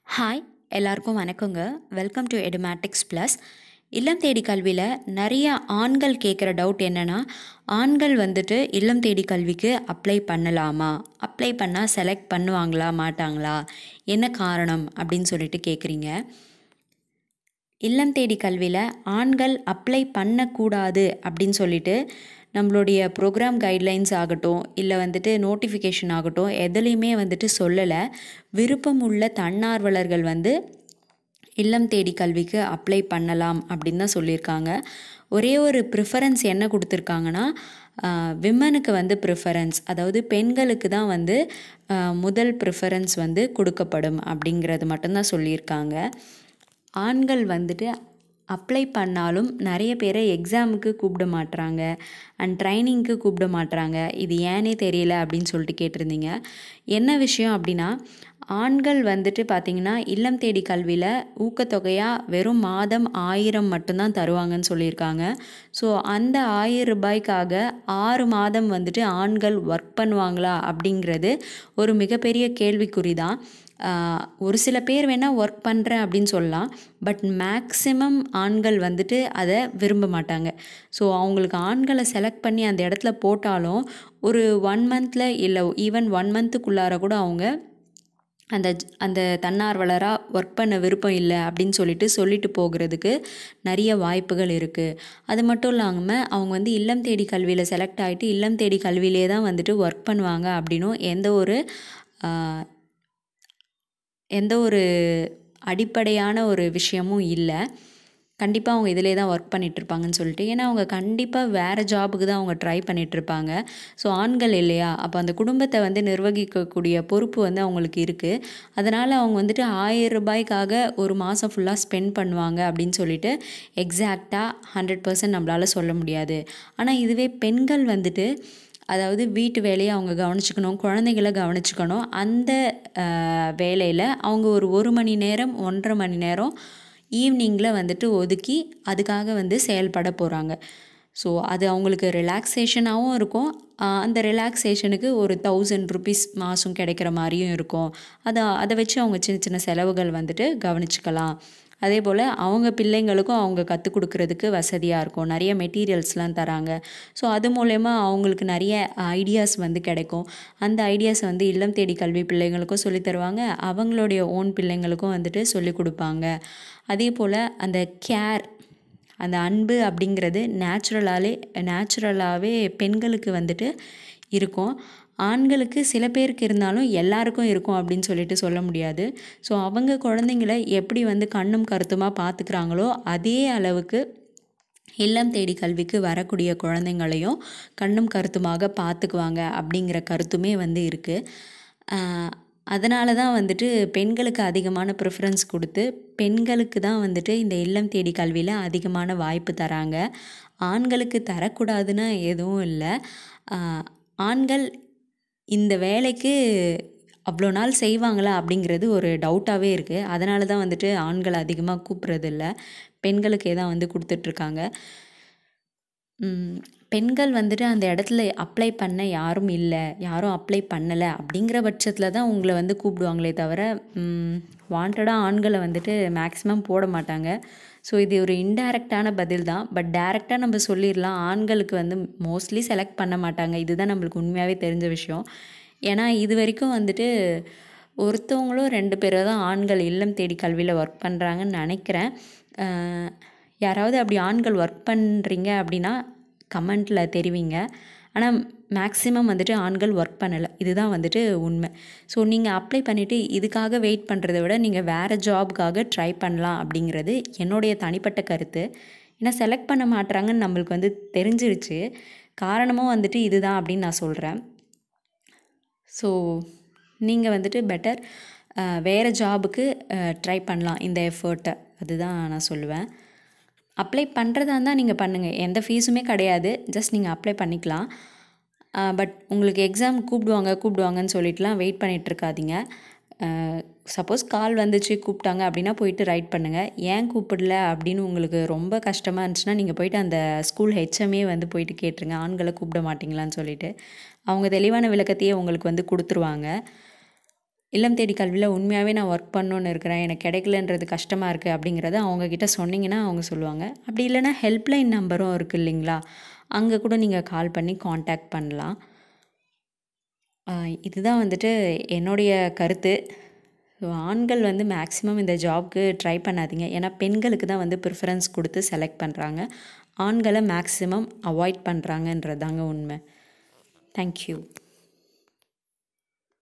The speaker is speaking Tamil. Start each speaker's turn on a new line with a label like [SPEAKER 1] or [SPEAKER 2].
[SPEAKER 1] ஹாய் எல்லாருக்கும் வணக்கங்க வெல்கம் டு எடுமேட்டிக்ஸ் ப்ளஸ் இல்லம் தேடி கல்வியில் நிறைய ஆண்கள் கேட்குற டவுட் என்னென்னா ஆண்கள் வந்துட்டு இல்லம் தேடி கல்விக்கு அப்ளை பண்ணலாமா அப்ளை பண்ணால் செலக்ட் பண்ணுவாங்களா மாட்டாங்களா என்ன காரணம் அப்படின்னு சொல்லிட்டு கேட்குறீங்க இல்லம் தேடி கல்வியில் ஆண்கள் அப்ளை பண்ணக்கூடாது அப்படின்னு சொல்லிட்டு நம்மளுடைய ப்ரோக்ராம் கைட்லைன்ஸ் ஆகட்டும் இல்லை வந்துட்டு நோட்டிஃபிகேஷன் ஆகட்டும் எதுலேயுமே வந்துட்டு சொல்லலை விருப்பம் உள்ள தன்னார்வலர்கள் வந்து இல்லம் தேடி கல்விக்கு அப்ளை பண்ணலாம் அப்படின்னு தான் சொல்லியிருக்காங்க ஒரே ஒரு ப்ரிஃபரன்ஸ் என்ன கொடுத்துருக்காங்கன்னா விமனுக்கு வந்து ப்ரிஃபரன்ஸ் அதாவது பெண்களுக்கு தான் வந்து ஆஹ், முதல் ப்ரிஃபரன்ஸ் வந்து கொடுக்கப்படும் அப்படிங்கிறது மட்டும்தான் சொல்லியிருக்காங்க ஆண்கள் வந்துட்டு அப்ளை பண்ணாலும் நிறைய பேரை எக்ஸாமுக்கு கூப்பிட மாட்றாங்க அண்ட் ட்ரைனிங்க்கு கூப்பிட மாட்றாங்க இது ஏனே தெரியல அப்படின்னு சொல்லிட்டு கேட்டிருந்தீங்க என்ன விஷயம் அப்படின்னா ஆண்கள் வந்துட்டு பார்த்திங்கன்னா இல்லம் தேடி கல்வியில் ஊக்கத்தொகையாக வெறும் மாதம் ஆயிரம் மட்டும்தான் தருவாங்கன்னு சொல்லியிருக்காங்க ஸோ அந்த ஆயிரம் ரூபாய்க்காக ஆறு மாதம் வந்துட்டு ஆண்கள் ஒர்க் பண்ணுவாங்களா அப்படிங்கிறது ஒரு மிகப்பெரிய கேள்விக்குறி தான் ஆஹ் ஒரு சில பேர் வேணால் ஒர்க் பண்ணுறேன் அப்படின்னு சொல்லலாம் பட் மேக்ஸிமம் ஆண்கள் வந்துட்டு அதை விரும்ப மாட்டாங்க ஸோ அவங்களுக்கு ஆண்களை செலக்ட் பண்ணி அந்த இடத்துல போட்டாலும் ஒரு ஒன் மந்தில் இல்லை ஈவன் ஒன் மந்த்துக்குள்ளார கூட அவங்க அந்த ஜ- அந்த தன்னார்வலராக ஒர்க் பண்ண விருப்பம் இல்லை அப்படின்னு சொல்லிட்டு சொல்லிட்டு போகிறதுக்கு நிறைய வாய்ப்புகள் இருக்குது அது மட்டும் இல்லாமல் அவங்க வந்து இல்லம் தேடி கல்வியில் செலக்ட் ஆகிட்டு இல்லம் தேடி கல்வியிலே தான் வந்துட்டு ஒர்க் பண்ணுவாங்க அப்படின்னும் எந்த ஒரு ஆஹ், எந்த ஒரு அடிப்படையான ஒரு விஷயமும் இல்லை கண்டிப்பாக அவங்க இதிலே தான் ஒர்க் பண்ணிட்டு இருப்பாங்கன்னு சொல்லிட்டு ஏன்னா அவங்க கண்டிப்பாக வேறு ஜாபுக்கு தான் அவங்க ட்ரை பண்ணிட்டு இருப்பாங்க ஸோ ஆண்கள் இல்லையா அப்போ அந்த குடும்பத்தை வந்து நிர்வகிக்கக்கூடிய பொறுப்பு வந்து அவங்களுக்கு இருக்குது அதனால் அவங்க வந்துட்டு ஆயிரம் ரூபாய்க்காக ஒரு மாதம் ஃபுல்லாக ஸ்பெண்ட் பண்ணுவாங்க அப்படின்னு சொல்லிட்டு எக்ஸாக்டாக ஹண்ட்ரட் பர்சன்ட் நம்மளால் சொல்ல முடியாது ஆனால் இதுவே பெண்கள் வந்துட்டு அதாவது வீட்டு வேலையை அவங்க கவனிச்சுக்கணும் குழந்தைகளை கவனிச்சுக்கணும் அந்த வேலையில் அவங்க ஒரு ஒரு மணி நேரம் ஒன்றரை மணி நேரம் ஈவினிங்கில் வந்துட்டு ஒதுக்கி அதுக்காக வந்து செயல்பட போகிறாங்க ஸோ அது அவங்களுக்கு ரிலாக்ஸேஷனாகவும் இருக்கும் ஆஹ் அந்த ரிலாக்ஸேஷனுக்கு ஒரு தௌசண்ட் ருபீஸ் மாதம் கிடைக்கிற மாதிரியும் இருக்கும் அதை அதை வச்சு அவங்க சின்ன சின்ன செலவுகள் வந்துட்டு கவனிச்சுக்கலாம் அதே போல் அவங்க பிள்ளைங்களுக்கும் அவங்க கற்றுக் கொடுக்கறதுக்கு வசதியாக இருக்கும் நிறைய மெட்டீரியல்ஸ்லாம் தராங்க ஸோ அது மூலயமா அவங்களுக்கு நிறைய ஐடியாஸ் வந்து கிடைக்கும் அந்த ஐடியாஸ் வந்து இல்லம் தேடி கல்வி பிள்ளைங்களுக்கும் சொல்லித் தருவாங்க அவங்களுடைய ஓன் பிள்ளைங்களுக்கும் வந்துட்டு சொல்லிக் கொடுப்பாங்க அதே போல் அந்த கேர் அந்த அன்பு அப்படிங்கிறது நேச்சுரலாலே நேச்சுரலாகவே பெண்களுக்கு வந்துட்டு இருக்கும் ஆண்களுக்கு சில பேருக்கு இருந்தாலும் எல்லாருக்கும் இருக்கும் அப்படின்னு சொல்லிட்டு சொல்ல முடியாது ஸோ அவங்க குழந்தைங்கள எப்படி வந்து கண்ணும் கருத்துமாக பார்த்துக்கிறாங்களோ அதே அளவுக்கு இல்லம் தேடி கல்விக்கு வரக்கூடிய குழந்தைங்களையும் கண்ணும் கருத்துமாக பார்த்துக்குவாங்க அப்படிங்கிற கருத்துமே வந்து இருக்குது அதனால தான் வந்துட்டு பெண்களுக்கு அதிகமான ப்ரிஃபரன்ஸ் கொடுத்து பெண்களுக்கு தான் வந்துட்டு இந்த இல்லம் தேடி கல்வியில் அதிகமான வாய்ப்பு தராங்க ஆண்களுக்கு தரக்கூடாதுன்னு எதுவும் இல்லை ஆஹ் ஆண்கள் இந்த வேலைக்கு அவ்வளோ நாள் செய்வாங்களா அப்படிங்கிறது ஒரு டவுட்டாகவே இருக்குது அதனால தான் வந்துட்டு ஆண்கள் அதிகமாக கூப்பிட்றதில்ல பெண்களுக்கே தான் வந்து கொடுத்துட்ருக்காங்க ம், பெண்கள் வந்துட்டு அந்த இடத்துல அப்ளை பண்ண யாரும் இல்லை யாரும் அப்ளை பண்ணலை அப்படிங்கிற பட்சத்தில் தான் உங்களை வந்து கூப்பிடுவாங்களே தவிர வாண்டடாக ஆண்களை வந்துட்டு மேக்ஸிமம் போட மாட்டாங்க ஸோ இது ஒரு இன்டைரக்டான பதில் தான் பட் டைரெக்டாக நம்ம சொல்லிடலாம் ஆண்களுக்கு வந்து மோஸ்ட்லி செலக்ட் பண்ண மாட்டாங்க இதுதான் நம்மளுக்கு உண்மையாகவே தெரிஞ்ச விஷயம் ஏன்னா இது வரைக்கும் வந்துட்டு ஒருத்தவங்களும் ரெண்டு பேரோ தான் ஆண்கள் இல்லம் தேடி கல்வியில் ஒர்க் பண்ணுறாங்கன்னு நினைக்கிறேன் அஹ் யாராவது அப்படி ஆண்கள் ஒர்க் பண்ணுறீங்க அப்படின்னா கமெண்ட்டில் தெரிவிங்க ஆனால் மேக்ஸிமம் வந்துட்டு ஆண்கள் ஒர்க் பண்ணலை இதுதான் வந்துட்டு உண்மை ஸோ நீங்கள் அப்ளை பண்ணிவிட்டு இதுக்காக வெயிட் பண்ணுறதை விட நீங்கள் வேறு ஜாபுக்காக ட்ரை பண்ணலாம் அப்படிங்கிறது என்னுடைய தனிப்பட்ட கருத்து ஏன்னா செலக்ட் பண்ண மாட்றாங்கன்னு நம்மளுக்கு வந்து தெரிஞ்சிருச்சு காரணமும் வந்துட்டு இதுதான் அப்படின்னு நான் சொல்கிறேன் ஸோ நீங்கள் வந்துட்டு பெட்டர் வேறு ஜாபுக்கு ட்ரை பண்ணலாம் இந்த எஃபர்ட்டை அதுதான் நான் சொல்லுவேன் அப்ளை பண்ணுறதா இருந்தால் நீங்கள் பண்ணுங்கள் எந்த ஃபீஸுமே கிடையாது ஜஸ்ட் நீங்கள் அப்ளை பண்ணிக்கலாம் பட் உங்களுக்கு எக்ஸாம் கூப்பிடுவாங்க கூப்பிடுவாங்கன்னு சொல்லிட்டுலாம் வெயிட் பண்ணிட்டு இருக்காதீங்க சப்போஸ் கால் வந்துச்சு கூப்பிட்டாங்க அப்படின்னா போயிட்டு ரைட் பண்ணுங்கள் ஏன் கூப்பிடல அப்படின்னு உங்களுக்கு ரொம்ப கஷ்டமாக இருந்துச்சுன்னா நீங்கள் போயிட்டு அந்த ஸ்கூல் ஹெச்எம்ஏ வந்து போயிட்டு கேட்டுருங்க ஆண்களை கூப்பிட மாட்டீங்களான்னு சொல்லிட்டு அவங்க தெளிவான விளக்கத்தையே உங்களுக்கு வந்து கொடுத்துருவாங்க இல்லம் தேடி கல்வியில் உண்மையாகவே நான் ஒர்க் பண்ணணுன்னு இருக்கிறேன் எனக்கு கிடைக்கலன்றது கஷ்டமாக இருக்குது அப்படிங்கிறத அவங்கக்கிட்ட சொன்னீங்கன்னா அவங்க சொல்லுவாங்க அப்படி இல்லைன்னா ஹெல்ப்லைன் நம்பரும் இருக்குது இல்லைங்களா அங்கே கூட நீங்கள் கால் பண்ணி காண்டாக்ட் பண்ணலாம் ஆஹ் இதுதான் வந்துட்டு என்னுடைய கருத்து ஸோ ஆண்கள் வந்து மேக்ஸிமம் இந்த ஜாப்க்கு ட்ரை பண்ணாதீங்க ஏன்னா பெண்களுக்கு தான் வந்து ப்ரிஃபரன்ஸ் கொடுத்து செலக்ட் பண்ணுறாங்க ஆண்களை மேக்ஸிமம் அவாய்ட் பண்ணுறாங்கன்றது தாங்க உண்மை தேங்க்யூ